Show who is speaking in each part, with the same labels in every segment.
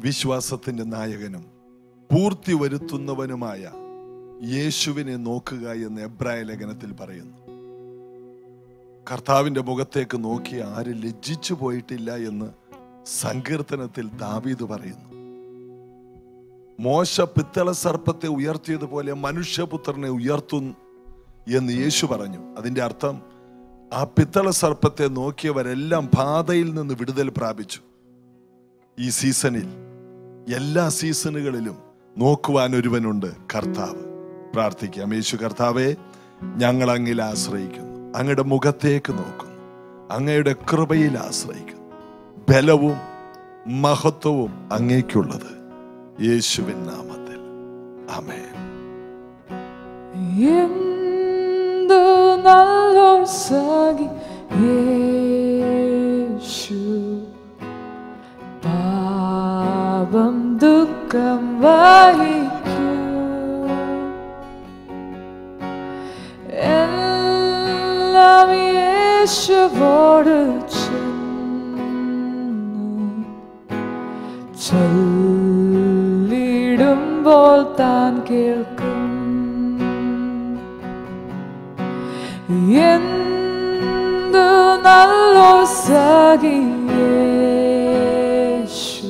Speaker 1: വിശ്വാസത്തിന്റെ നായകനും പൂർത്തി വരുത്തുന്നവനുമായ യേശുവിനെ നോക്കുക എന്ന് എബ്രായ ലേഖനത്തിൽ പറയുന്നു കർത്താവിന്റെ മുഖത്തേക്ക് നോക്കി ആരും ലജ്ജിച്ചു പോയിട്ടില്ല എന്ന് സങ്കീർത്തനത്തിൽ ദാവീദ് പറയുന്നു മോശ പിത്തള സർപ്പത്തെ ഉയർത്തിയതുപോലെ മനുഷ്യപുത്രനെ ഉയർത്തും എന്ന് യേശു പറഞ്ഞു അതിന്റെ അർത്ഥം ആ പിത്തള സർപ്പത്തെ നോക്കിയവരെല്ലാം ബാധയിൽ നിന്ന് വിടുതൽ പ്രാപിച്ചു ഈ സീസണിൽ എല്ലാ സീസണുകളിലും നോക്കുവാൻ ഒരുവനുണ്ട് കർത്താവ് പ്രാർത്ഥിക്കാം യേശു കർത്താവെ ഞങ്ങൾ അങ്ങിൽ ആശ്രയിക്കുന്നു അങ്ങയുടെ മുഖത്തേക്ക് നോക്കുന്നു അങ്ങയുടെ കൃപയിൽ ആശ്രയിക്കുന്നു ബലവും മഹത്വവും അങ്ങേക്കുള്ളത് യേശുവിൻ നാമത്തിൽ ആമേൻ
Speaker 2: എന്തു നല്ലൊരു യേശു പാപം ദുഃഖം വഹിക്കൂ എല്ലാം യേശുവോട് ചെന്നു ചൊല്ലിടുമ്പോൾ താൻ കേൾക്കും എന്തു നല്ലോ സഖിയേശു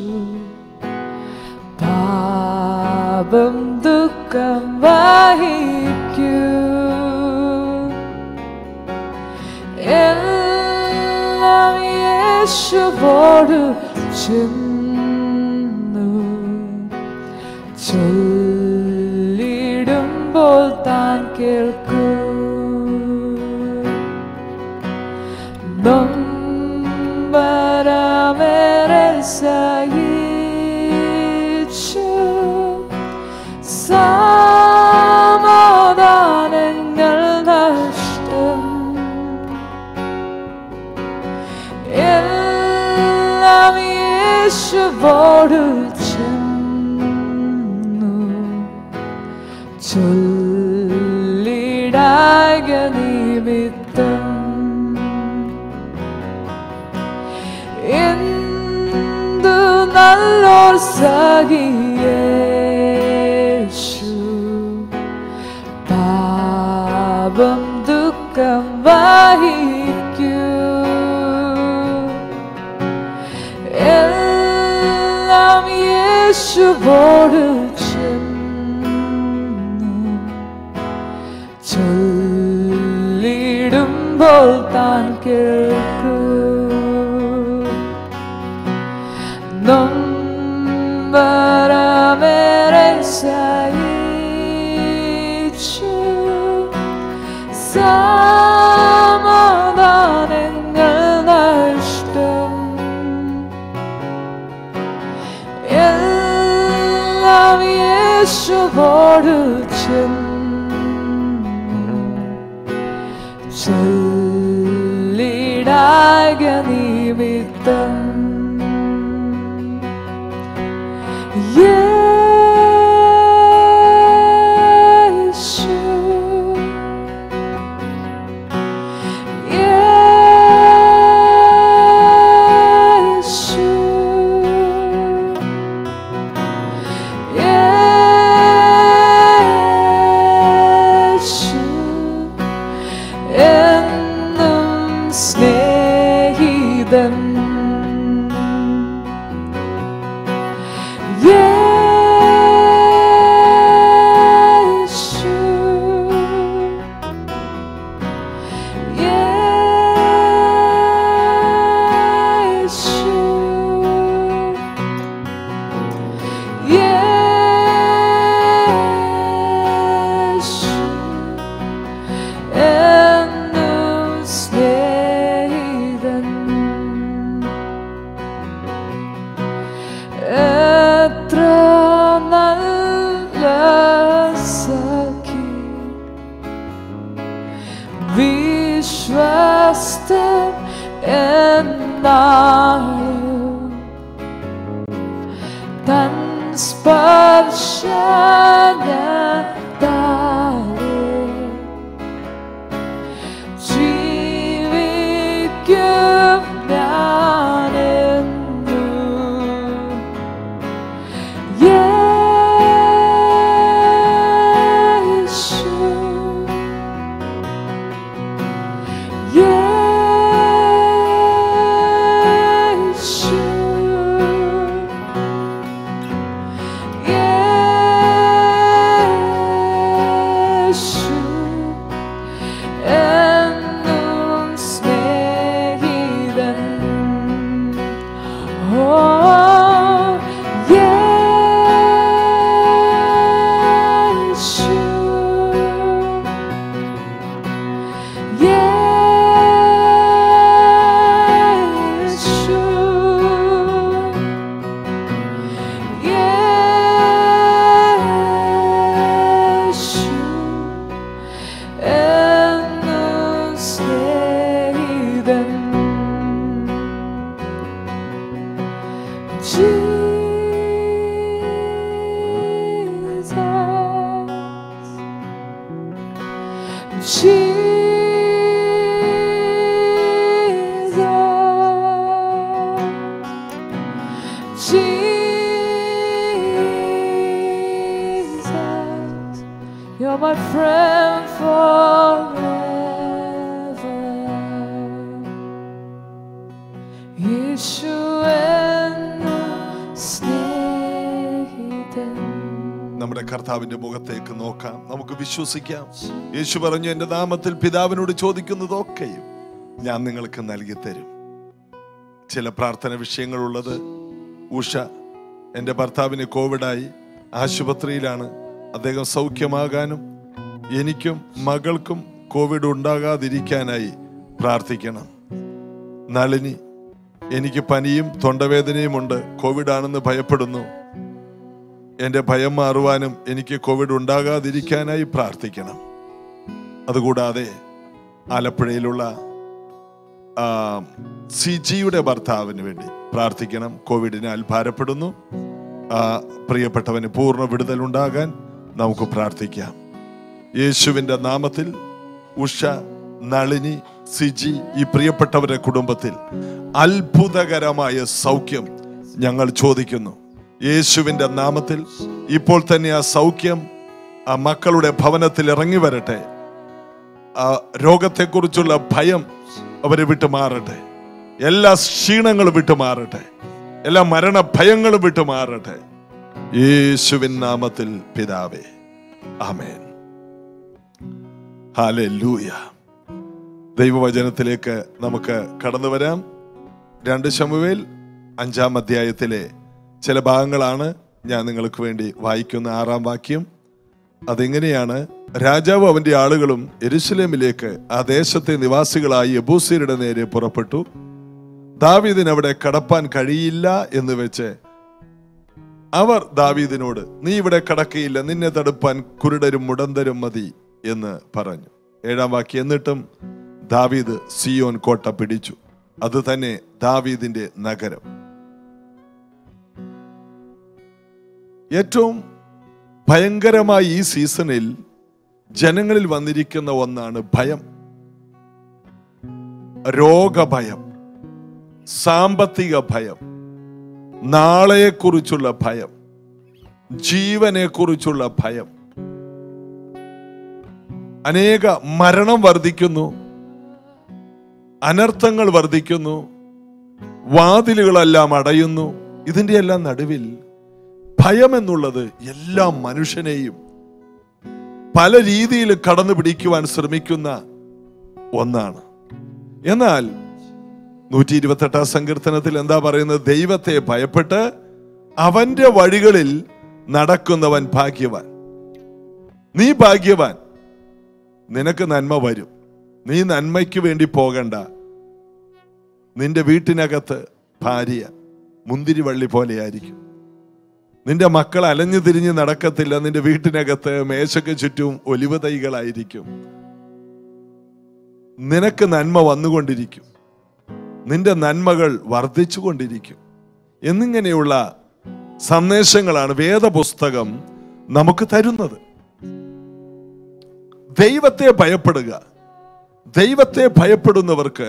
Speaker 2: പാപം ദുഃഖം വഹിക്കൂ എല്ലാം യേശുവോട് ചെന്നു ചൊല്ലിടുമ്പോൾ താൻ കേൾക്കൂ നൊമ്പരമേറെ സഹിച്ചു സമാധാനങ്ങൾ നഷ്ടം എല്ലാം യേശുവോട് ചെന്നു ചൊല്ലിടായ നിമിത്തം എന്തു നല്ലോർ സഖിയേശു പാപം ദുഃഖം വഹിക്കൂ എല്ലാം യേശുവോട് ചെന്നു ചൊല്ലിടുമ്പോൾ താൻ കേൾക്കൂ നൊമ്പരമേറെ സഹിച്ചു സമാധാനങ്ങൾ നഷ്ടം എല്ലാം യേശുവോട് ചെന്നു ചൊല്ലിടാക നിമിത്തം യേശു യേശു യേശു എന്നും സ്നേഹിതൻ യേശു യേശു യേശു എന്നും സ്നേഹിതൻ എത്ര നല്ല സഖി വിശ്വസ്തൻ എന്നാളും തൻ സ്പർശനത്താലേ ജീവിക്കും ഞാനെന്നും Jesus, you're my friend forever. യേശു എന്ന സ്നേഹിതൻ
Speaker 1: നമ്മുടെ കർത്താവിന്റെ മുഖത്തേക്ക് നോക്കാം നമുക്ക് വിശ്വസിക്കാം യേശു പറഞ്ഞു എന്റെ നാമത്തിൽ പിതാവിനോട് ചോദിക്കുന്നതൊക്കെയും ഞാൻ നിങ്ങൾക്ക് നൽകി തരും ചില പ്രാർത്ഥന വിഷയങ്ങളുള്ളത് ഉഷ എൻ്റെ ഭർത്താവിന് കോവിഡായി ആശുപത്രിയിലാണ് അദ്ദേഹം സൗഖ്യമാകാനും എനിക്കും മകൾക്കും കോവിഡ് ഉണ്ടാകാതിരിക്കാനായി പ്രാർത്ഥിക്കണം നളിനി എനിക്ക് പനിയും തൊണ്ടവേദനയുമുണ്ട് കോവിഡ് ആണെന്ന് ഭയപ്പെടുന്നു എൻ്റെ ഭയം മാറുവാനും എനിക്ക് കോവിഡ് ഉണ്ടാകാതിരിക്കാനായി പ്രാർത്ഥിക്കണം അതുകൂടാതെ ആലപ്പുഴയിലുള്ള ആ, സിജിയുടെ ഭർത്താവിന് വേണ്ടി പ്രാർത്ഥിക്കണം കോവിഡിനാൽ ഭാരപ്പെടുന്നു ആ, പ്രിയപ്പെട്ടവന് പൂർണ്ണ വിടുതൽ ഉണ്ടാകാൻ നമുക്ക് പ്രാർത്ഥിക്കാം യേശുവിൻ്റെ നാമത്തിൽ ഉഷ നളിനി സിജി ഈ പ്രിയപ്പെട്ടവരുടെ കുടുംബത്തിൽ അത്ഭുതകരമായ സൗഖ്യം ഞങ്ങൾ ചോദിക്കുന്നു യേശുവിൻ്റെ നാമത്തിൽ ഇപ്പോൾ തന്നെ ആ സൗഖ്യം ആ മക്കളുടെ ഭവനത്തിൽ ഇറങ്ങി വരട്ടെ ആ രോഗത്തെക്കുറിച്ചുള്ള ഭയം അവരെ വിട്ടു മാറട്ടെ എല്ലാ ക്ഷീണങ്ങളും വിട്ടു മാറട്ടെ എല്ലാ മരണ ഭയങ്ങളും വിട്ടു മാറട്ടെ യേശുവിൻ നാമത്തിൽ പിതാവേ ആമേൻ ഹാലൂയ ദൈവവചനത്തിലേക്ക് നമുക്ക് കടന്നു വരാം രണ്ട് ശമുവേൽ അഞ്ചാം അധ്യായത്തിലെ ചില ഭാഗങ്ങളാണ് ഞാൻ നിങ്ങൾക്ക് വേണ്ടി വായിക്കുന്ന ആറാം വാക്യം അതെങ്ങനെയാണ് രാജാവ് അവന്റെ ആളുകളും എരുശലേമിലേക്ക് ആ ദേശത്തെ നിവാസികളായി യബൂസിയരുടെ നേരെ പുറപ്പെട്ടു ദാവീദിന് അവിടെ കടപ്പാൻ കഴിയില്ല എന്ന് വെച്ച് അവർ ദാവീദിനോട് നീ ഇവിടെ കടക്കയില്ല നിന്നെ തടുപ്പാൻ കുരുടരും മുടന്തരും മതി എന്ന് പറഞ്ഞു ഏഴാം വാക്യം എന്നിട്ടും ദാവീദ് സിയോൻ കോട്ട പിടിച്ചു അത് തന്നെ ദാവീദിന്റെ നഗരം ഏറ്റവും ഭയങ്കരമായ ഈ സീസണിൽ ജനങ്ങളിൽ വന്നിരിക്കുന്ന ഒന്നാണ് ഭയം രോഗഭയം സാമ്പത്തിക ഭയം നാളെയെക്കുറിച്ചുള്ള ഭയം ജീവനെക്കുറിച്ചുള്ള ഭയം അനേക മരണം വർദ്ധിക്കുന്നു അനർത്ഥങ്ങൾ വർദ്ധിക്കുന്നു വാതിലുകളെല്ലാം അടയുന്നു ഇതിന്റെ എല്ലാം നടുവിൽ ഭയം എന്നുള്ളത് എല്ലാ മനുഷ്യനെയും പല രീതിയിൽ കടന്നു പിടിക്കുവാൻ ശ്രമിക്കുന്ന ഒന്നാണ് എന്നാൽ നൂറ്റി ഇരുപത്തെട്ടാം സങ്കീർത്തനത്തിൽ എന്താ പറയുന്നത് ദൈവത്തെ ഭയപ്പെട്ട് അവന്റെ വഴികളിൽ നടക്കുന്നവൻ ഭാഗ്യവാൻ നീ ഭാഗ്യവാൻ നിനക്ക് നന്മ വരും നീ നന്മയ്ക്ക് വേണ്ടി പോകണ്ട നിന്റെ വീട്ടിനകത്ത് ഭാര്യ മുന്തിരിവള്ളി പോലെയായിരിക്കും നിന്റെ മക്കൾ അലഞ്ഞു തിരിഞ്ഞ് നടക്കത്തില്ല നിന്റെ വീട്ടിനകത്ത് മേശയ്ക്ക് ചുറ്റും ഒലിവ് തൈകളായിരിക്കും നിനക്ക് നന്മ വന്നുകൊണ്ടിരിക്കും നിന്റെ നന്മകൾ വർദ്ധിച്ചുകൊണ്ടിരിക്കും എന്നിങ്ങനെയുള്ള സന്ദേശങ്ങളാണ് വേദപുസ്തകം നമുക്ക് തരുന്നത് ദൈവത്തെ ഭയപ്പെടുക ദൈവത്തെ ഭയപ്പെടുന്നവർക്ക്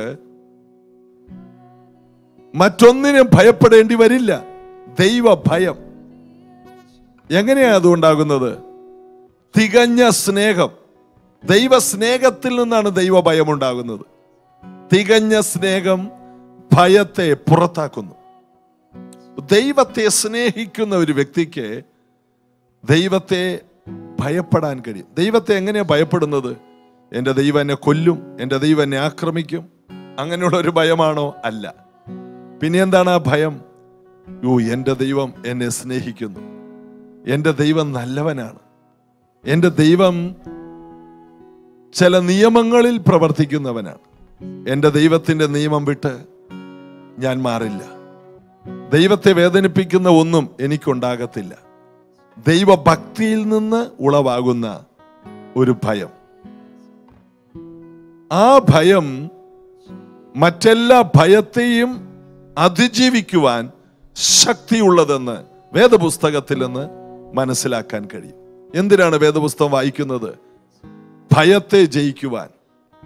Speaker 1: മറ്റൊന്നിനും ഭയപ്പെടേണ്ടി വരില്ല ദൈവ ഭയം എങ്ങനെയാ അതുണ്ടാകുന്നത് തികഞ്ഞ സ്നേഹം ദൈവ സ്നേഹത്തിൽ നിന്നാണ് ദൈവ ഭയം ഉണ്ടാകുന്നത് തികഞ്ഞ സ്നേഹം ഭയത്തെ പുറത്താക്കുന്നു ദൈവത്തെ സ്നേഹിക്കുന്ന ഒരു വ്യക്തിക്ക് ദൈവത്തെ ഭയപ്പെടാൻ കഴിയും ദൈവത്തെ എങ്ങനെയാ ഭയപ്പെടുന്നത് എൻ്റെ ദൈവം എന്നെ കൊല്ലും എൻ്റെ ദൈവം എന്നെ ആക്രമിക്കും അങ്ങനെയുള്ള ഒരു ഭയമാണോ അല്ല പിന്നെ എന്താണ് ആ ഭയം യോ എൻ്റെ ദൈവം എന്നെ സ്നേഹിക്കുന്നു എൻ്റെ ദൈവം നല്ലവനാണ് എൻ്റെ ദൈവം ചില നിയമങ്ങളിൽ പ്രവർത്തിക്കുന്നവനാണ് എൻ്റെ ദൈവത്തിൻ്റെ നിയമം വിട്ട് ഞാൻ മാറില്ല ദൈവത്തെ വേദനിപ്പിക്കുന്ന ഒന്നും എനിക്കുണ്ടാകത്തില്ല ദൈവഭക്തിയിൽ നിന്ന് ഉളവാകുന്ന ഒരു ഭയം ആ ഭയം മറ്റെല്ലാ ഭയത്തെയും അതിജീവിക്കുവാൻ ശക്തിയുള്ളതെന്ന് വേദപുസ്തകത്തിൽ നിന്ന് മനസ്സിലാക്കാൻ കഴിയും എന്തിനാണ് വേദപുസ്തകം വായിക്കുന്നത് ഭയത്തെ ജയിക്കുവാൻ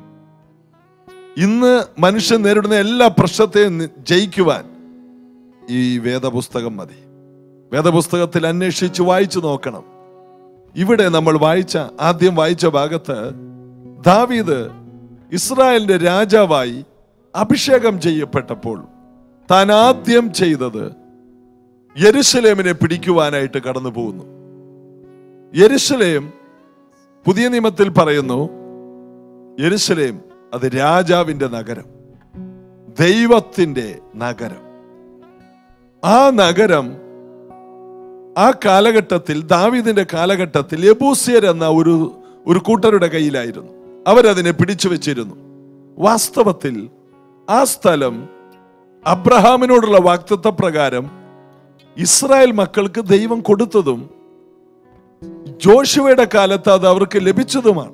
Speaker 1: ഇന്ന് മനുഷ്യൻ നേരിടുന്ന എല്ലാ പ്രശ്നത്തെയും നി- ജയിക്കുവാൻ ഈ വേദപുസ്തകം മതി വേദപുസ്തകത്തിൽ അന്വേഷിച്ച് വായിച്ചു നോക്കണം ഇവിടെ നമ്മൾ വായിച്ച ആദ്യം വായിച്ച ഭാഗത്ത് ദാവീദ് ഇസ്രായേലിന്റെ രാജാവായി അഭിഷേകം ചെയ്യപ്പെട്ടപ്പോൾ താൻ ആദ്യം ചെയ്തത് യെരുശലേമിനെ പിടിക്കുവാനായിട്ട് കടന്നു പോകുന്നു യെരുശലേം പുതിയ നിയമത്തിൽ പറയുന്നു യെരുശലേം അത് രാജാവിന്റെ നഗരം ദൈവത്തിന്റെ നഗരം ആ നഗരം ആ കാലഘട്ടത്തിൽ ദാവീദിന്റെ കാലഘട്ടത്തിൽ യബൂസിയർ എന്ന ഒരു ഒരു കൂട്ടരുടെ കയ്യിലായിരുന്നു അവരതിനെ പിടിച്ചു വെച്ചിരുന്നു വാസ്തവത്തിൽ ആ സ്ഥലം അബ്രഹാമിനോടുള്ള വാക്തത്വ പ്രകാരം ഇസ്രായേൽ മക്കൾക്ക് ദൈവം കൊടുത്തതും ജോഷുവയുടെ കാലത്ത് അത് അവർക്ക് ലഭിച്ചതുമാണ്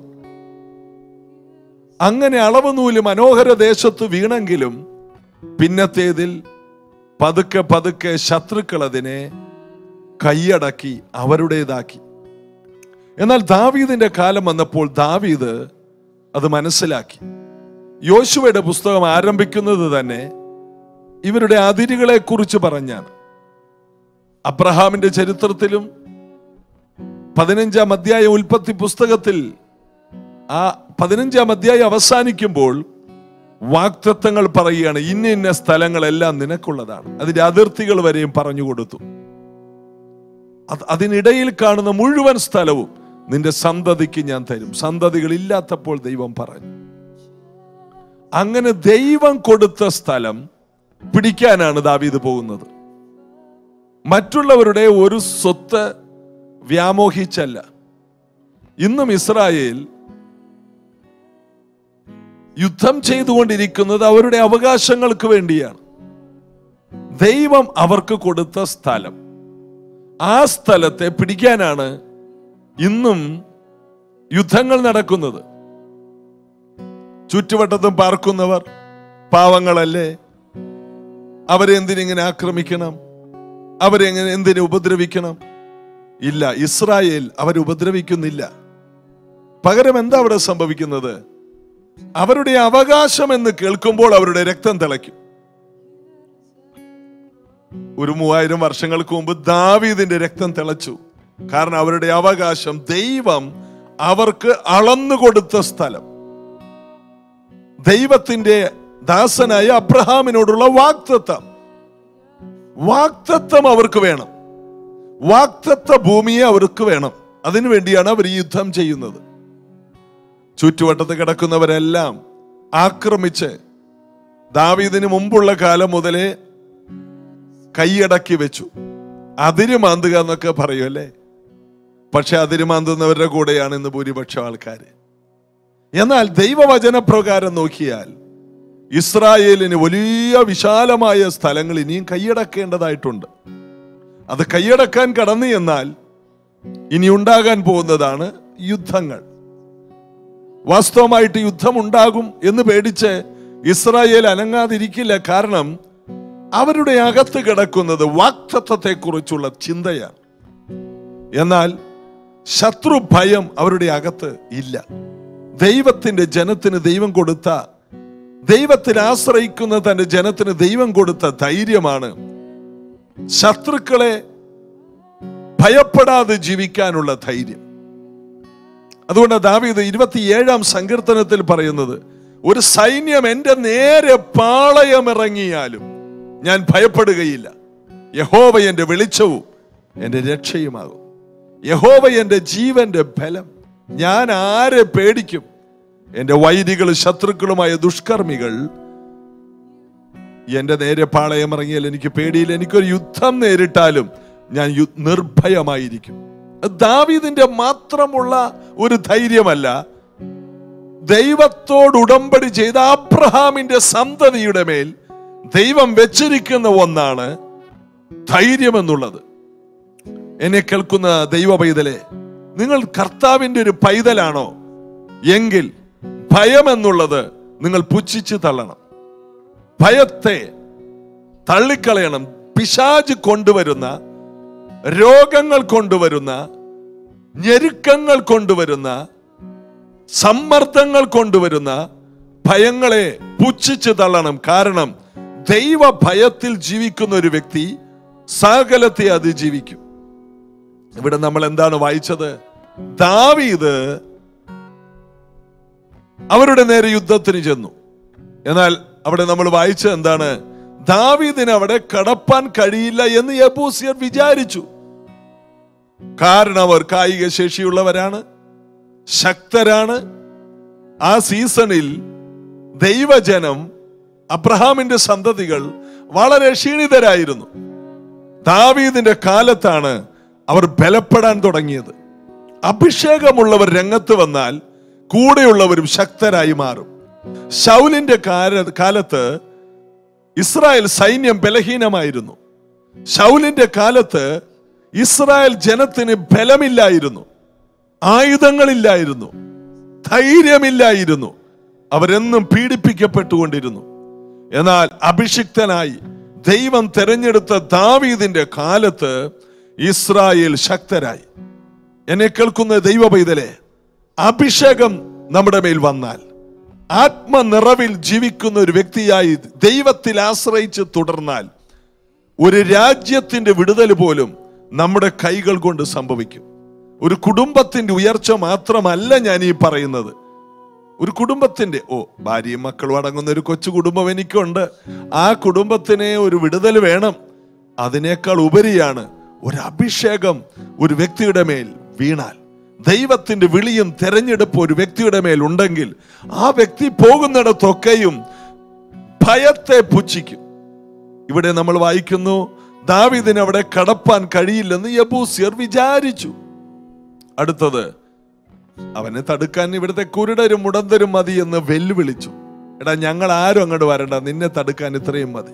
Speaker 1: അങ്ങനെ അളവ് നൂല് മനോഹര ദേശത്ത് വീണെങ്കിലും പിന്നത്തേതിൽ പതുക്കെ പതുക്കെ ശത്രുക്കൾ അതിനെ കൈയടക്കി അവരുടേതാക്കി എന്നാൽ ദാവീദിന്റെ കാലം വന്നപ്പോൾ ദാവീദ് അത് മനസ്സിലാക്കി യോശുവയുടെ പുസ്തകം ആരംഭിക്കുന്നത് തന്നെ ഇവരുടെ അതിരുകളെ കുറിച്ച് പറഞ്ഞാണ് അബ്രഹാമിന്റെ ചരിത്രത്തിലും പതിനഞ്ചാം അധ്യായ ഉൽപ്പത്തി പുസ്തകത്തിൽ ആ പതിനഞ്ചാം അധ്യായം അവസാനിക്കുമ്പോൾ വാക്തത്വങ്ങൾ പറയുകയാണ് ഇന്ന ഇന്ന സ്ഥലങ്ങളെല്ലാം നിനക്കുള്ളതാണ് അതിന്റെ അതിർത്തികൾ വരെയും പറഞ്ഞു കൊടുത്തു അത് അതിനിടയിൽ കാണുന്ന മുഴുവൻ സ്ഥലവും നിന്റെ സന്തതിക്ക് ഞാൻ തരും സന്തതികൾ ഇല്ലാത്തപ്പോൾ ദൈവം പറഞ്ഞു അങ്ങനെ ദൈവം കൊടുത്ത സ്ഥലം പിടിക്കാനാണ് ദാവീദ് പോകുന്നത് മറ്റുള്ളവരുടെ ഒരു സ്വത്ത് വ്യാമോഹിച്ചല്ല ഇന്നും ഇസ്രായേൽ യുദ്ധം ചെയ്തുകൊണ്ടിരിക്കുന്നത് അവരുടെ അവകാശങ്ങൾക്ക് വേണ്ടിയാണ് ദൈവം അവർക്ക് കൊടുത്ത സ്ഥലം ആ സ്ഥലത്തെ പിടിക്കാനാണ് ഇന്നും യുദ്ധങ്ങൾ നടക്കുന്നത് ചുറ്റുവട്ടത്തും പാർക്കുന്നവർ പാവങ്ങളല്ലേ അവരെ എന്തിനിങ്ങനെ ആക്രമിക്കണം അവരെങ്ങനെ എന്തിനു ഉപദ്രവിക്കണം ഇല്ല ഇസ്രായേൽ അവരെ ഉപദ്രവിക്കുന്നില്ല പകരം എന്താ അവിടെ സംഭവിക്കുന്നത് അവരുടെ അവകാശം എന്ന് കേൾക്കുമ്പോൾ അവരുടെ രക്തം തിളയ്ക്കും ഒരു മൂവായിരം വർഷങ്ങൾക്ക് മുമ്പ് ദാവീദിന്റെ രക്തം തിളച്ചു കാരണം അവരുടെ അവകാശം ദൈവം അവർക്ക് അളന്നു കൊടുത്ത സ്ഥലം ദൈവത്തിന്റെ ദാസനായ അബ്രഹാമിനോടുള്ള വാക്തത്വം വാക്തത്വം അവർക്ക് വേണം വാക്തത്വ ഭൂമിയെ അവർക്ക് വേണം അതിനു വേണ്ടിയാണ് അവർ ഈ യുദ്ധം ചെയ്യുന്നത് ചുറ്റുവട്ടത്ത് കിടക്കുന്നവരെല്ലാം ആക്രമിച്ച് ദാവീദിന് മുമ്പുള്ള കാലം മുതലേ കൈയടക്കി വെച്ചു അതിര് മാന്തുക എന്നൊക്കെ പറയുമല്ലേ പക്ഷെ അതിര് മാന്തുന്നവരുടെ കൂടെയാണ് ഇന്ന് ഭൂരിപക്ഷം ആൾക്കാര് എന്നാൽ ദൈവവചന പ്രകാരം നോക്കിയാൽ ഇസ്രായേലിന് വലിയ വിശാലമായ സ്ഥലങ്ങൾ ഇനിയും കൈയടക്കേണ്ടതായിട്ടുണ്ട് അത് കൈയടക്കാൻ കടന്നു എന്നാൽ ഇനി ഉണ്ടാകാൻ പോകുന്നതാണ് യുദ്ധങ്ങൾ വാസ്തവമായിട്ട് യുദ്ധം ഉണ്ടാകും എന്ന് പേടിച്ച് ഇസ്രായേൽ അനങ്ങാതിരിക്കില്ല കാരണം അവരുടെ അകത്ത് കിടക്കുന്നത് വാക്തത്വത്തെ കുറിച്ചുള്ള ചിന്തയാണ് എന്നാൽ ശത്രു ഭയം അവരുടെ അകത്ത് ഇല്ല ദൈവത്തിന്റെ ജനത്തിന് ദൈവം കൊടുത്ത ദൈവത്തിൽ ആശ്രയിക്കുന്ന തന്റെ ജനത്തിന് ദൈവം കൊടുത്ത ധൈര്യമാണ് ശത്രുക്കളെ ഭയപ്പെടാതെ ജീവിക്കാനുള്ള ധൈര്യം അതുകൊണ്ട് ദാവീദ് ഇരുപത്തിയേഴാം സങ്കീർത്തനത്തിൽ പറയുന്നത് ഒരു സൈന്യം എന്റെ നേരെ പാളയമിറങ്ങിയാലും ഞാൻ ഭയപ്പെടുകയില്ല യഹോവ എന്റെ വെളിച്ചവും എന്റെ രക്ഷയുമാകും യഹോവ എന്റെ ജീവന്റെ ബലം ഞാൻ ആരെ പേടിക്കും എന്റെ വൈരികൾ ശത്രുക്കളുമായ ദുഷ്കർമ്മികൾ എന്റെ നേരെ പാളയമിറങ്ങിയാൽ എനിക്ക് പേടിയില്ല എനിക്കൊരു യുദ്ധം നേരിട്ടാലും ഞാൻ യു- നിർഭയമായിരിക്കും അത് ദാവീദിന്റെ മാത്രമുള്ള ഒരു ധൈര്യമല്ല ദൈവത്തോട് ഉടമ്പടി ചെയ്ത അബ്രഹാമിന്റെ സന്തതിയുടെ മേൽ ദൈവം വെച്ചിരിക്കുന്ന ഒന്നാണ് ധൈര്യം എന്നുള്ളത് എന്നെ കേൾക്കുന്ന ദൈവ പൈതലെ നിങ്ങൾ കർത്താവിന്റെ ഒരു പൈതലാണോ എങ്കിൽ ഭയം എന്നുള്ളത് നിങ്ങൾ പുച്ഛിച്ച് തള്ളണം ഭയത്തെ തള്ളിക്കളയണം പിശാജ് കൊണ്ടുവരുന്ന രോഗങ്ങൾ കൊണ്ടുവരുന്ന ഞെരുക്കങ്ങൾ കൊണ്ടുവരുന്ന സമ്മർദ്ദങ്ങൾ കൊണ്ടുവരുന്ന ഭയങ്ങളെ പുച്ഛിച്ച് തള്ളണം കാരണം ദൈവ ഭയത്തിൽ ജീവിക്കുന്ന ഒരു വ്യക്തി സകലത്തെ അതിജീവിക്കും ഇവിടെ നമ്മൾ എന്താണ് വായിച്ചത് ദാവീദ് അവരുടെ നേരെ യുദ്ധത്തിന് ചെന്നു എന്നാൽ അവിടെ നമ്മൾ വായിച്ചത് എന്താണ് ദാവീദിന് അവിടെ കടപ്പാൻ കഴിയില്ല എന്ന് യബൂസിയർ വിചാരിച്ചു കാരണം അവർ കായിക ശേഷിയുള്ളവരാണ് ശക്തരാണ് ആ സീസണിൽ ദൈവജനം അബ്രഹാമിന്റെ സന്തതികൾ വളരെ ക്ഷീണിതരായിരുന്നു ദാവീദിന്റെ കാലത്താണ് അവർ ബലപ്പെടാൻ തുടങ്ങിയത് അഭിഷേകമുള്ളവർ രംഗത്ത് വന്നാൽ കൂടെയുള്ളവരും ശക്തരായി മാറും ശൗലിന്റെ കാല- കാലത്ത് ഇസ്രായേൽ സൈന്യം ബലഹീനമായിരുന്നു ശൗലിന്റെ കാലത്ത് ഇസ്രായേൽ ജനത്തിന് ബലമില്ലായിരുന്നു ആയുധങ്ങളില്ലായിരുന്നു ധൈര്യമില്ലായിരുന്നു അവരെന്നും പീഡിപ്പിക്കപ്പെട്ടുകൊണ്ടിരുന്നു എന്നാൽ അഭിഷിക്തനായി ദൈവം തെരഞ്ഞെടുത്ത ദാവീദിന്റെ കാലത്ത് ഇസ്രായേൽ ശക്തരായി എന്നെ കേൾക്കുന്ന ദൈവ പൈതലെ അഭിഷേകം നമ്മുടെ മേൽ വന്നാൽ ആത്മനിറവിൽ ജീവിക്കുന്ന ഒരു വ്യക്തിയായി ദൈവത്തിൽ ആശ്രയിച്ച് തുടർന്നാൽ ഒരു രാജ്യത്തിന്റെ വിടുതൽ പോലും നമ്മുടെ കൈകൾ കൊണ്ട് സംഭവിക്കും ഒരു കുടുംബത്തിന്റെ ഉയർച്ച മാത്രമല്ല ഞാൻ ഈ പറയുന്നത് ഒരു കുടുംബത്തിന്റെ ഓ ഭാര്യയും മക്കളും അടങ്ങുന്ന ഒരു കൊച്ചു കുടുംബം എനിക്കുണ്ട് ആ കുടുംബത്തിനെ ഒരു വിടുതൽ വേണം അതിനേക്കാൾ ഉപരിയാണ് ഒരു അഭിഷേകം ഒരു വ്യക്തിയുടെ മേൽ വീണാൽ ദൈവത്തിന്റെ വിളിയും തെരഞ്ഞെടുപ്പ് ഒരു വ്യക്തിയുടെ മേൽ ഉണ്ടെങ്കിൽ ആ വ്യക്തി പോകുന്നിടത്തൊക്കെയും ഭയത്തെ പുച്ഛിക്കും ഇവിടെ നമ്മൾ വായിക്കുന്നു ദാവീദിന് അവിടെ കടപ്പാൻ കഴിയില്ലെന്ന് യബൂസിയർ വിചാരിച്ചു അടുത്തത് അവനെ തടുക്കാൻ ഇവിടുത്തെ കുരുടരും മുടന്തരും മതി എന്ന് വെല്ലുവിളിച്ചു എടാ ഞങ്ങൾ ആരും അങ്ങോട്ട് വരണ്ട നിന്നെ തടുക്കാൻ ഇത്രയും മതി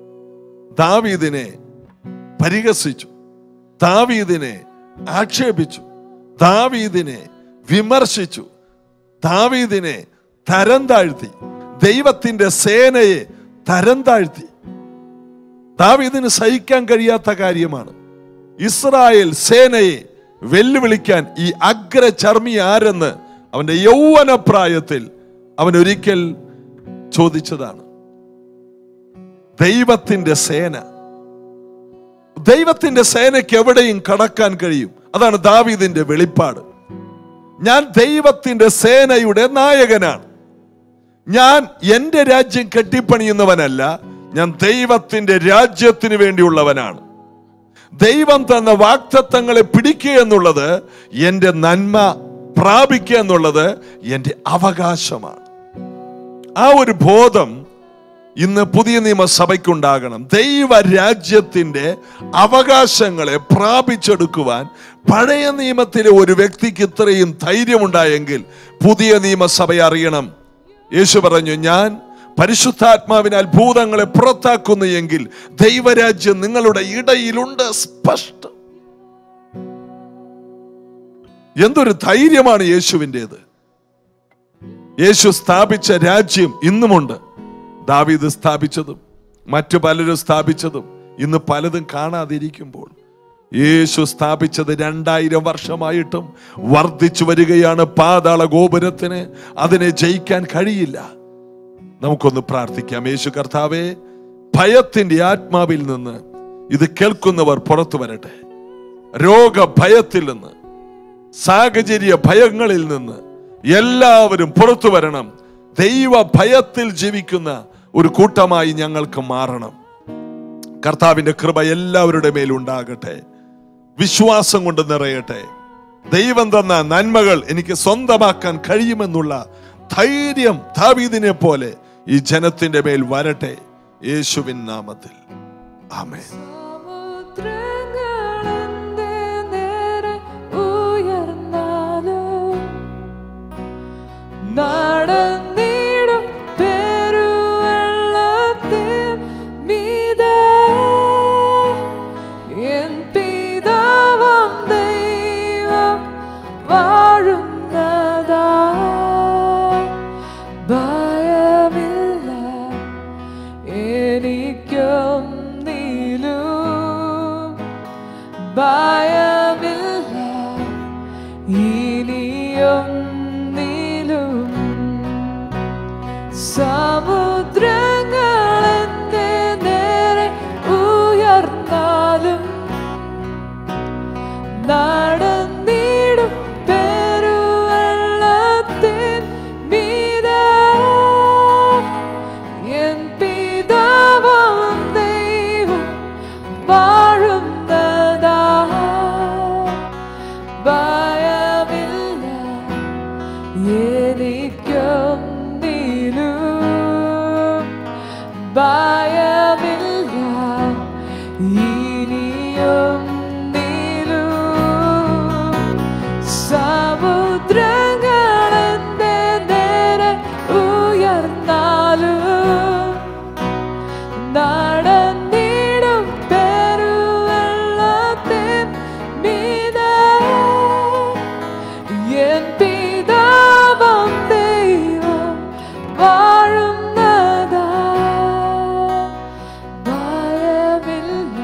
Speaker 1: ദാവീദിനെ പരിഹസിച്ചു ദാവീദിനെ ആക്ഷേപിച്ചു ദാവീദിനെ വിമർശിച്ചു ദാവീദിനെ തരം താഴ്ത്തി ദൈവത്തിന്റെ സേനയെ തരം താഴ്ത്തി ദാവീദിന് സഹിക്കാൻ കഴിയാത്ത കാര്യമാണ് ഇസ്രായേൽ സേനയെ വെല്ലുവിളിക്കാൻ ഈ അഗ്രചർമ്മി ആരെന്ന് അവന്റെ യൗവന പ്രായത്തിൽ അവൻ ഒരിക്കൽ ചോദിച്ചതാണ് ദൈവത്തിന്റെ സേന ദൈവത്തിന്റെ സേനയ്ക്ക് എവിടെയും കടക്കാൻ കഴിയും അതാണ് ദാവീദിന്റെ വെളിപ്പാട് ഞാൻ ദൈവത്തിന്റെ സേനയുടെ നായകനാണ് ഞാൻ എന്റെ രാജ്യം കെട്ടിപ്പണിയുന്നവനല്ല ഞാൻ ദൈവത്തിന്റെ രാജ്യത്തിന് വേണ്ടിയുള്ളവനാണ് ദൈവം തന്ന വാക്തത്വങ്ങളെ പിടിക്കുക എന്നുള്ളത് എന്റെ നന്മ പ്രാപിക്കുക എന്നുള്ളത് എന്റെ അവകാശമാണ് ആ ഒരു ബോധം ഇന്ന് പുതിയ നിയമസഭയ്ക്കുണ്ടാകണം ദൈവ രാജ്യത്തിന്റെ അവകാശങ്ങളെ പ്രാപിച്ചെടുക്കുവാൻ പഴയ നിയമത്തിലെ ഒരു വ്യക്തിക്ക് ഇത്രയും ധൈര്യമുണ്ടായെങ്കിൽ പുതിയ നിയമസഭയെ അറിയണം യേശു പറഞ്ഞു ഞാൻ പരിശുദ്ധാത്മാവിനാൽ ഭൂതങ്ങളെ പുറത്താക്കുന്നു എങ്കിൽ ദൈവരാജ്യം നിങ്ങളുടെ ഇടയിലുണ്ട് സ്പഷ്ടം എന്തൊരു ധൈര്യമാണ് യേശുവിൻ്റെത് യേശു സ്ഥാപിച്ച രാജ്യം ഇന്നുമുണ്ട് ദാവീദ് സ്ഥാപിച്ചതും മറ്റു പലരും സ്ഥാപിച്ചതും ഇന്ന് പലതും കാണാതിരിക്കുമ്പോൾ യേശു സ്ഥാപിച്ചത് രണ്ടായിരം വർഷമായിട്ടും വർദ്ധിച്ചു വരികയാണ് പാതാള ഗോപുരത്തിന് അതിനെ ജയിക്കാൻ കഴിയില്ല നമുക്കൊന്ന് പ്രാർത്ഥിക്കാം യേശു കർത്താവെ ഭയത്തിന്റെ ആത്മാവിൽ നിന്ന് ഇത് കേൾക്കുന്നവർ പുറത്തു വരട്ടെ രോഗഭയത്തിൽ നിന്ന് സാഹചര്യ ഭയങ്ങളിൽ നിന്ന് എല്ലാവരും പുറത്തു വരണം ദൈവ ഭയത്തിൽ ജീവിക്കുന്ന ഒരു കൂട്ടമായി ഞങ്ങൾക്ക് മാറണം കർത്താവിന്റെ കൃപ എല്ലാവരുടെ മേലുണ്ടാകട്ടെ വിശ്വാസം കൊണ്ട് നിറയട്ടെ ദൈവം തന്ന നന്മകൾ എനിക്ക് സ്വന്തമാക്കാൻ കഴിയുമെന്നുള്ള ധൈര്യം ദാവീദിനെ പോലെ ഈ ജനത്തിന്റെ മേൽ വരട്ടെ യേശുവിൻ നാമത്തിൽ ആമേൻ
Speaker 2: സമുദ്രങ്ങളെന്റെ നേരെ ഉയർന്നാലും നടന്നിടും പെരുവെള്ളത്തിൻ മീതെ എൻ പിതാവാം ദൈവം വാഴുന്നതാ ഭയമില്ല എനിക്കൊന്നിലും ഭയമില്ല ഇനിയൊന്നിലും സമുദ്രങ്ങൾ എന്റെ നടന്നിടും പെരുവെള്ളത്തിൻ മീതെ എൻ പിതാവാം ദൈവം വാഴുന്നതാ ഭയമില്ല എനിക്കൊന്നിലും ഭയമില്ല ഇനിയൊന്നിലും സമുദ്രങ്ങൾ എന്റെ നേരെ ഉയർന്നാലും നടന്നിടും പെരുവെള്ളത്തിൻ മീതെ എൻ പിതാവാം ദൈവം വാഴുന്നതാ ഭയമില്ല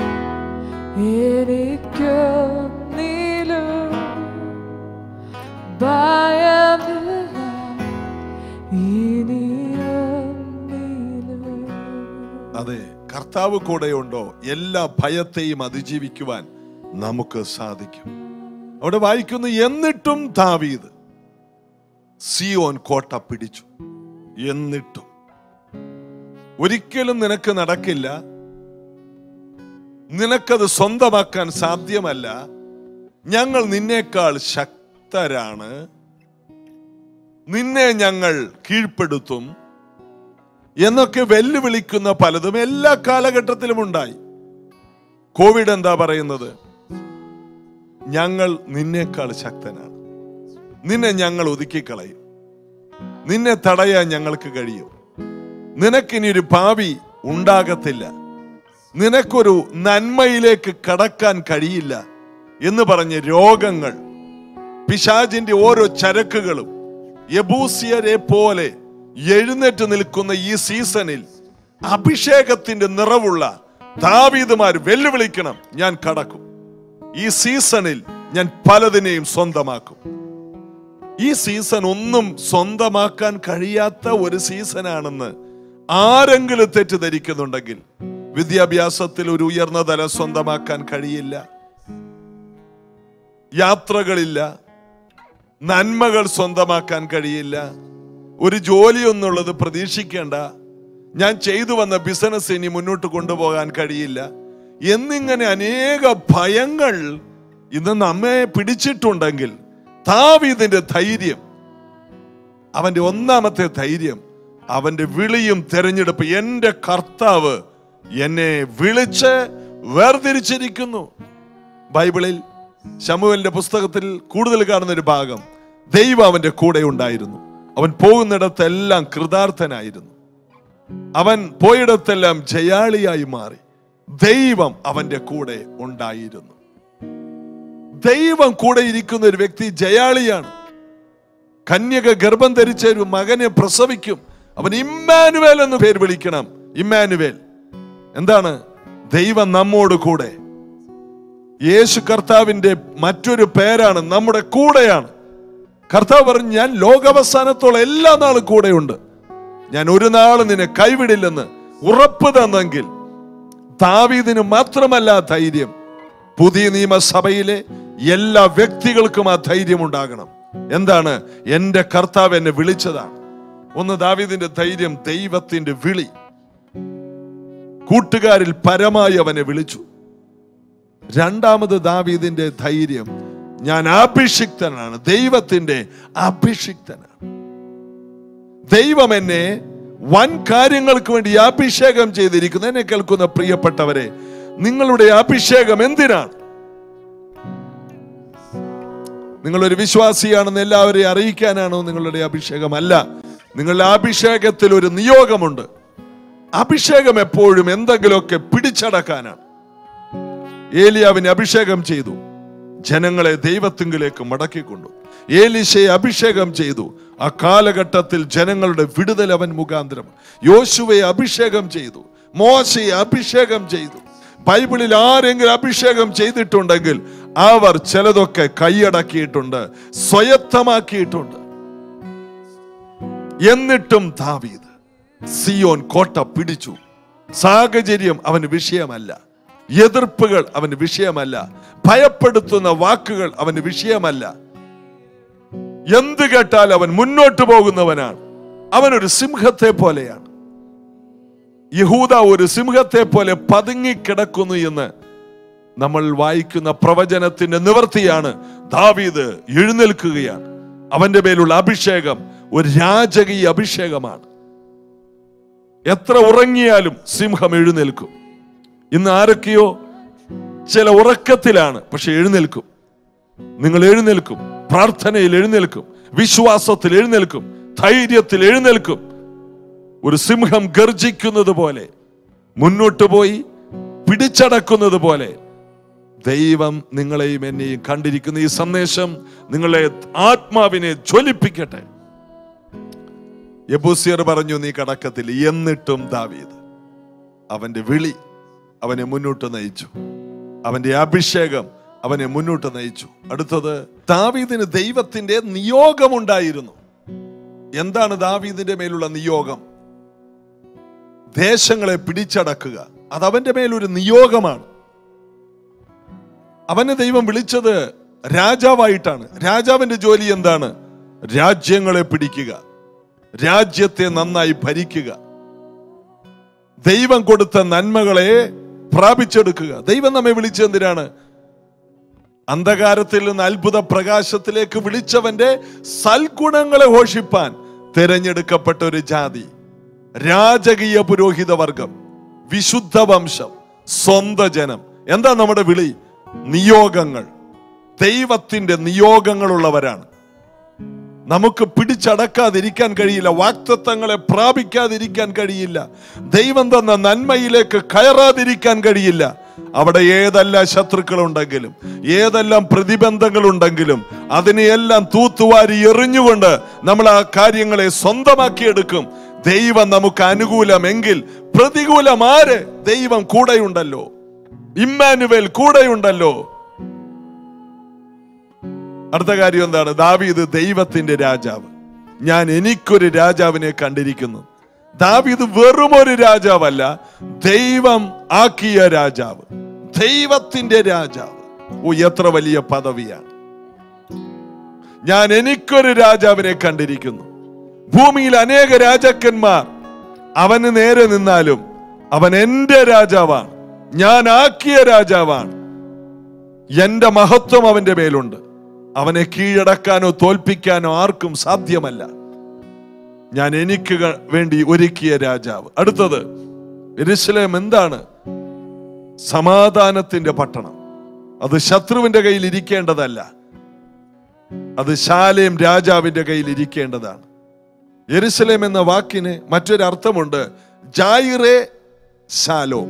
Speaker 2: എനിക്കൊന്നിലും ഭയമില്ല ഇനിയൊന്നിലും
Speaker 1: അതെ കർത്താവ് കൂടെയുണ്ടോ എല്ലാ ഭയത്തെയും അതിജീവിക്കുവാൻ നമുക്ക് സാധിക്കും അവിടെ വായിക്കുന്നു എന്നിട്ടും ദാവീദ് സിയോൻ കോട്ട പിടിച്ചു എന്നിട്ടും ഒരിക്കലും നിനക്ക് നടക്കില്ല നിനക്കത് സ്വന്തമാക്കാൻ സാധ്യമല്ല ഞങ്ങൾ നിന്നേക്കാൾ ശക്തരാണ് നിന്നെ ഞങ്ങൾ കീഴ്പ്പെടുത്തും എന്നൊക്കെ വെല്ലുവിളിക്കുന്ന പലതും എല്ലാ കാലഘട്ടത്തിലും ഉണ്ടായി കോവിഡ് എന്താ പറയുന്നത് ഞങ്ങൾ നിന്നേക്കാൾ ശക്തനാണ് നിന്നെ ഞങ്ങൾ ഒതുക്കിക്കളയും നിന്നെ തടയാൻ ഞങ്ങൾക്ക് കഴിയും നിനക്കിനി ഒരു ഭാവി ഉണ്ടാകത്തില്ല നിനക്കൊരു നന്മയിലേക്ക് കടക്കാൻ കഴിയില്ല എന്ന് പറഞ്ഞ് രോഗങ്ങൾ പിശാജിന്റെ ഓരോ ചരക്കുകളും യബൂസിയരെ പോലെ എഴുന്നേറ്റ് നിൽക്കുന്ന ഈ സീസണിൽ അഭിഷേകത്തിന്റെ നിറവുള്ള ദാവീദുമാർ വെല്ലുവിളിക്കണം ഞാൻ കടക്കും ഈ സീസണിൽ ഞാൻ പലതിനെയും സ്വന്തമാക്കും ഈ സീസൺ ഒന്നും സ്വന്തമാക്കാൻ കഴിയാത്ത ഒരു സീസണാണെന്ന് ആരെങ്കിലും തെറ്റിദ്ധരിക്കുന്നുണ്ടെങ്കിൽ വിദ്യാഭ്യാസത്തിൽ ഒരു ഉയർന്ന തലം സ്വന്തമാക്കാൻ കഴിയില്ല യാത്രകളില്ല നന്മകൾ സ്വന്തമാക്കാൻ കഴിയില്ല ഒരു ജോലി എന്നുള്ളത് പ്രതീക്ഷിക്കേണ്ട ഞാൻ ചെയ്തു വന്ന ബിസിനസ് ഇനി മുന്നോട്ട് കൊണ്ടുപോകാൻ കഴിയില്ല എന്നിങ്ങനെ അനേക ഭയങ്ങൾ ഇന്ന് നമ്മെ പിടിച്ചിട്ടുണ്ടെങ്കിൽ താവീതിന്റെ ധൈര്യം അവന്റെ ഒന്നാമത്തെ ധൈര്യം അവന്റെ വിളിയും തെരഞ്ഞെടുപ്പ് എന്റെ കർത്താവ് എന്നെ വിളിച്ച് വേർതിരിച്ചിരിക്കുന്നു ബൈബിളിൽ ശമുവലിന്റെ പുസ്തകത്തിൽ കൂടുതൽ കാണുന്ന ഒരു ഭാഗം ദൈവം അവന്റെ കൂടെ ഉണ്ടായിരുന്നു അവൻ പോകുന്നിടത്തെല്ലാം കൃതാർത്ഥനായിരുന്നു അവൻ പോയിടത്തെല്ലാം ജയാളിയായി മാറി ദൈവം അവന്റെ കൂടെ ഉണ്ടായിരുന്നു ദൈവം കൂടെ ഇരിക്കുന്ന ഒരു വ്യക്തി ജയാളിയാണ് കന്യക ഗർഭം ധരിച്ച ഒരു മകനെ പ്രസവിക്കും അവൻ ഇമ്മാനുവേൽ എന്ന് പേര് വിളിക്കണം ഇമ്മാനുവേൽ എന്താണ് ദൈവം നമ്മോട് കൂടെ യേശു കർത്താവിന്റെ മറ്റൊരു പേരാണ് നമ്മുടെ കൂടെയാണ് കർത്താവ് പറഞ്ഞു ഞാൻ ലോകാവസാനത്തോളം എല്ലാ നാളും കൂടെയുണ്ട് ഞാൻ ഒരു നാളും നിന്നെ കൈവിടില്ലെന്ന് ഉറപ്പ് തന്നെങ്കിൽ ദാവീദിന് മാത്രമല്ല ആ ധൈര്യം പുതിയ നിയമസഭയിലെ എല്ലാ വ്യക്തികൾക്കും ആ ധൈര്യം ഉണ്ടാകണം എന്താണ് എന്റെ കർത്താവ് എന്നെ വിളിച്ചതാണ് ഒന്ന് ദാവീദിന്റെ ധൈര്യം ദൈവത്തിന്റെ വിളി കൂട്ടുകാരിൽ പരമായി അവനെ വിളിച്ചു രണ്ടാമത് ദാവീദിന്റെ ധൈര്യം ഞാൻ അഭിഷിക്തനാണ് ദൈവത്തിന്റെ അഭിഷിക്തനാണ് ദൈവം എന്നെ വൻ കാര്യങ്ങൾക്ക് വേണ്ടി അഭിഷേകം ചെയ്തിരിക്കുന്നു എന്നെ കേൾക്കുന്ന പ്രിയപ്പെട്ടവരെ നിങ്ങളുടെ അഭിഷേകം എന്തിനാണ് നിങ്ങളൊരു വിശ്വാസിയാണെന്ന് എല്ലാവരെയും അറിയിക്കാനാണോ നിങ്ങളുടെ അഭിഷേകം അല്ല നിങ്ങളുടെ അഭിഷേകത്തിൽ ഒരു നിയോഗമുണ്ട് അഭിഷേകം എപ്പോഴും എന്തെങ്കിലുമൊക്കെ പിടിച്ചടക്കാനാണ് ഏലിയാവിനെ അഭിഷേകം ചെയ്തു ജനങ്ങളെ ദൈവത്തിങ്കിലേക്ക് മടക്കിക്കൊണ്ടു ഏലിശയെ അഭിഷേകം ചെയ്തു ആ കാലഘട്ടത്തിൽ ജനങ്ങളുടെ വിടുതൽ അവൻ മുഖാന്തരം യോശുവയെ അഭിഷേകം ചെയ്തു മോശയെ അഭിഷേകം ചെയ്തു ബൈബിളിൽ ആരെങ്കിലും അഭിഷേകം ചെയ്തിട്ടുണ്ടെങ്കിൽ അവർ ചിലതൊക്കെ കൈയടക്കിയിട്ടുണ്ട് സ്വയത്തമാക്കിയിട്ടുണ്ട് എന്നിട്ടും ദാവീദ് സിയോൻ കോട്ട പിടിച്ചു സാഹചര്യം അവന് വിഷയമല്ല എതിർപ്പുകൾ അവന് വിഷയമല്ല ഭയപ്പെടുത്തുന്ന വാക്കുകൾ അവന് വിഷയമല്ല എന്ത് കേട്ടാൽ അവൻ മുന്നോട്ട് പോകുന്നവനാണ് അവനൊരു സിംഹത്തെ പോലെയാണ് യഹൂദ ഒരു സിംഹത്തെ പോലെ പതുങ്ങിക്കിടക്കുന്നു എന്ന് നമ്മൾ വായിക്കുന്ന പ്രവചനത്തിന്റെ നിവർത്തിയാണ് ദാവീദ് എഴുന്നേൽക്കുകയാണ് അവന്റെ മേലുള്ള അഭിഷേകം ഒരു രാജകീയ അഭിഷേകമാണ് എത്ര ഉറങ്ങിയാലും സിംഹം എഴുന്നേൽക്കും ഇന്ന് ആരൊക്കെയോ ചില ഉറക്കത്തിലാണ് പക്ഷെ എഴുന്നേൽക്കും നിങ്ങൾ എഴുന്നേൽക്കും പ്രാർത്ഥനയിൽ എഴുന്നേൽക്കും വിശ്വാസത്തിൽ എഴുന്നേൽക്കും ധൈര്യത്തിൽ എഴുന്നേൽക്കും ഒരു സിംഹം ഗർജിക്കുന്നത് പോലെ മുന്നോട്ട് പോയി പിടിച്ചടക്കുന്നത് പോലെ ദൈവം നിങ്ങളെയും എന്നെയും കണ്ടിരിക്കുന്ന ഈ സന്ദേശം നിങ്ങളെ ആത്മാവിനെ ജ്വലിപ്പിക്കട്ടെ യബൂസിയർ പറഞ്ഞു നീ കടക്കത്തിൽ എന്നിട്ടും ദാവീദ് അവന്റെ വിളി അവനെ മുന്നോട്ട് നയിച്ചു അവന്റെ അഭിഷേകം അവനെ മുന്നോട്ട് നയിച്ചു അടുത്തത് ദാവീദിന് ദൈവത്തിന്റെ നിയോഗമുണ്ടായിരുന്നു എന്താണ് ദാവീദിന്റെ മേലുള്ള നിയോഗം ദേശങ്ങളെ പിടിച്ചടക്കുക അത് അവന്റെ മേലൊരു നിയോഗമാണ് അവനെ ദൈവം വിളിച്ചത് രാജാവായിട്ടാണ് രാജാവിന്റെ ജോലി എന്താണ് രാജ്യങ്ങളെ പിടിക്കുക രാജ്യത്തെ നന്നായി ഭരിക്കുക ദൈവം കൊടുത്ത നന്മകളെ പ്രാപിച്ചെടുക്കുക ദൈവം നമ്മെ വിളിച്ചെന്തിനാണ് അന്ധകാരത്തിൽ നിന്ന് അത്ഭുത പ്രകാശത്തിലേക്ക് വിളിച്ചവന്റെ സൽഗുണങ്ങളെ ഘോഷിപ്പാൻ തിരഞ്ഞെടുക്കപ്പെട്ട ഒരു ജാതി രാജകീയ പുരോഹിത വർഗം വിശുദ്ധ വംശം സ്വന്ത ജനം എന്താ നമ്മുടെ വിളി നിയോഗങ്ങൾ ദൈവത്തിന്റെ നിയോഗങ്ങളുള്ളവരാണ് നമുക്ക് പിടിച്ചടക്കാതിരിക്കാൻ കഴിയില്ല വാക്തത്വങ്ങളെ പ്രാപിക്കാതിരിക്കാൻ കഴിയില്ല ദൈവം തന്ന നന്മയിലേക്ക് കയറാതിരിക്കാൻ കഴിയില്ല അവിടെ ഏതെല്ലാം ശത്രുക്കളുണ്ടെങ്കിലും ഏതെല്ലാം പ്രതിബന്ധങ്ങളുണ്ടെങ്കിലും അതിനെയെല്ലാം തൂത്തുവാരി എറിഞ്ഞുകൊണ്ട് നമ്മൾ ആ കാര്യങ്ങളെ സ്വന്തമാക്കിയെടുക്കും ദൈവം നമുക്ക് അനുകൂലമെങ്കിൽ പ്രതികൂലം ആര് ദൈവം കൂടെയുണ്ടല്ലോ ഇമ്മാനുവേൽ കൂടെയുണ്ടല്ലോ അടുത്ത കാര്യം എന്താണ് ദാവീദ് ദൈവത്തിന്റെ രാജാവ് ഞാൻ എനിക്കൊരു രാജാവിനെ കണ്ടിരിക്കുന്നു ദാവീദ് വെറും ഒരു രാജാവല്ല ദൈവം ആക്കിയ രാജാവ് ദൈവത്തിന്റെ രാജാവ് ഓ എത്ര വലിയ പദവിയാണ് ഞാൻ എനിക്കൊരു രാജാവിനെ കണ്ടിരിക്കുന്നു ഭൂമിയിൽ അനേക രാജാക്കന്മാർ അവന് നേരെ നിന്നാലും അവൻ എന്റെ രാജാവാണ് ഞാൻ ആക്കിയ രാജാവാണ് എന്റെ മഹത്വം അവന്റെ മേലുണ്ട് അവനെ കീഴടക്കാനോ തോൽപ്പിക്കാനോ ആർക്കും സാധ്യമല്ല ഞാൻ എനിക്ക് ക- വേണ്ടി ഒരുക്കിയ രാജാവ് അടുത്തത് എരുസലേം എന്താണ് സമാധാനത്തിന്റെ പട്ടണം അത് ശത്രുവിന്റെ കയ്യിൽ ഇരിക്കേണ്ടതല്ല അത് ശാലേം രാജാവിന്റെ കയ്യിൽ ഇരിക്കേണ്ടതാണ് യെരുസലേം എന്ന വാക്കിന് മറ്റൊരു അർത്ഥമുണ്ട് ജായിറെ ശാലോം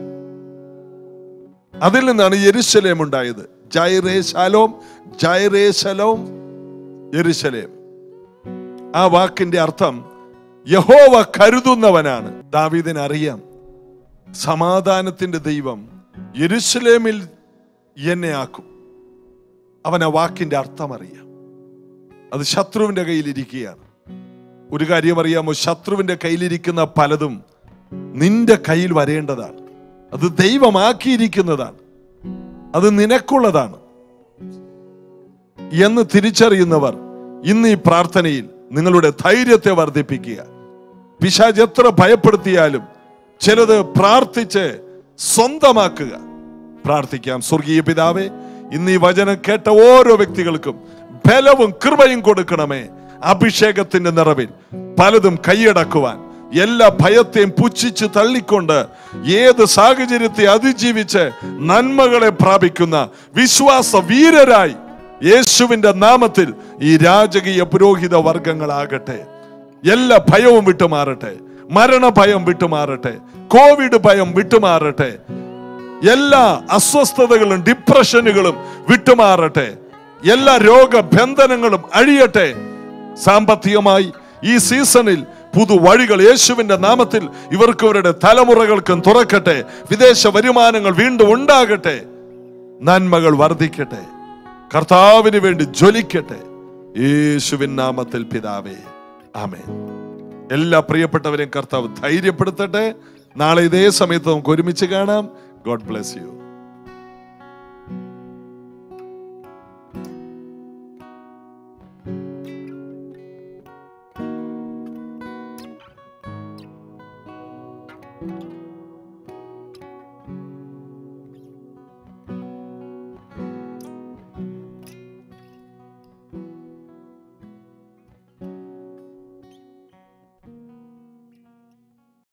Speaker 1: അതിൽ നിന്നാണ് യെരുശലേം ഉണ്ടായത് ജൈറേ ശാലോം ജൈറേ ശലോം യെരുശലേം ആ വാക്കിന്റെ അർത്ഥം യഹോവ കരുതുന്നവനാണ് ദാവീദിന് അറിയാം സമാധാനത്തിന്റെ ദൈവം യെരുശലേമിൽ എന്നെ ആക്കും അവൻ ആ വാക്കിന്റെ അർത്ഥം അറിയാം അത് ശത്രുവിന്റെ കയ്യിലിരിക്കുകയാണ് ഒരു കാര്യം അറിയാമോ ശത്രുവിന്റെ കയ്യിലിരിക്കുന്ന പലതും നിന്റെ കയ്യിൽ വരേണ്ടതാണ് അത് ദൈവമാക്കിയിരിക്കുന്നതാണ് അത് നിനക്കുള്ളതാണ് എന്ന് തിരിച്ചറിയുന്നവർ ഇന്ന് ഈ പ്രാർത്ഥനയിൽ നിങ്ങളുടെ ധൈര്യത്തെ വർദ്ധിപ്പിക്കുക പിശാജ് എത്ര ഭയപ്പെടുത്തിയാലും ചിലത് പ്രാർത്ഥിച്ച് സ്വന്തമാക്കുക പ്രാർത്ഥിക്കാം സ്വർഗീയ പിതാവേ ഇന്ന് ഈ വചനം കേട്ട ഓരോ വ്യക്തികൾക്കും ബലവും കൃപയും കൊടുക്കണമേ അഭിഷേകത്തിന്റെ നിറവിൽ പലതും കൈയടക്കുവാൻ എല്ലാ ഭയത്തെയും പുച്ഛിച്ച് തള്ളിക്കൊണ്ട് ഏത് സാഹചര്യത്തെ അതിജീവിച്ച് നന്മകളെ പ്രാപിക്കുന്ന വിശ്വാസ വീരരായി യേശുവിന്റെ നാമത്തിൽ ഈ രാജകീയ പുരോഹിത വർഗങ്ങളാകട്ടെ എല്ലാ ഭയവും വിട്ടുമാറട്ടെ മരണഭയം വിട്ടുമാറട്ടെ കോവിഡ് ഭയം വിട്ടുമാറട്ടെ എല്ലാ അസ്വസ്ഥതകളും ഡിപ്രഷനുകളും വിട്ടുമാറട്ടെ എല്ലാ രോഗബന്ധനങ്ങളും അഴിയട്ടെ സാമ്പത്തികമായി ഈ സീസണിൽ പുതു വഴികൾ യേശുവിന്റെ നാമത്തിൽ ഇവർക്ക് ഇവരുടെ തലമുറകൾക്കും തുറക്കട്ടെ വിദേശ വരുമാനങ്ങൾ വീണ്ടും ഉണ്ടാകട്ടെ നന്മകൾ വർദ്ധിക്കട്ടെ കർത്താവിന് വേണ്ടി ജ്വലിക്കട്ടെ യേശുവിൻ നാമത്തിൽ പിതാവേ ആമേൻ എല്ലാ പ്രിയപ്പെട്ടവരെയും കർത്താവ് ധൈര്യപ്പെടുത്തട്ടെ നാളെ ഇതേ സമയത്ത് നമുക്ക് ഒരുമിച്ച് കാണാം ഗോഡ് ബ്ലെസ് യു